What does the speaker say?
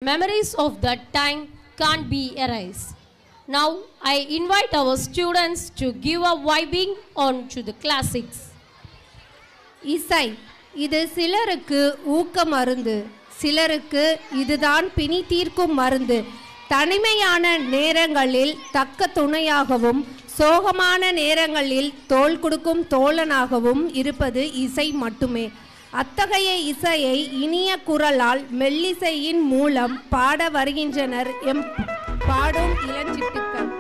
memories of that time can't be erased. Now I invite our students to give a vibing on to the classics. இசை இது சிலருக்கு ஊக்க மருந்து சிலருக்கு இதுதான் பிணி தீர்க்கும் மருந்து தனிமையான நேரங்களில் தக்க துணையாகவும் சோகமான நேரங்களில் தோள் கொடுக்கும் தோழனாகவும் இருப்பது இசை மட்டுமே அத்தகைய இசையை இனிய குரலால் மெல்லிசையின் மூலம் பாட வருகின்றனர் எம் பாடும் இளஞ்சிட்டுக்கள்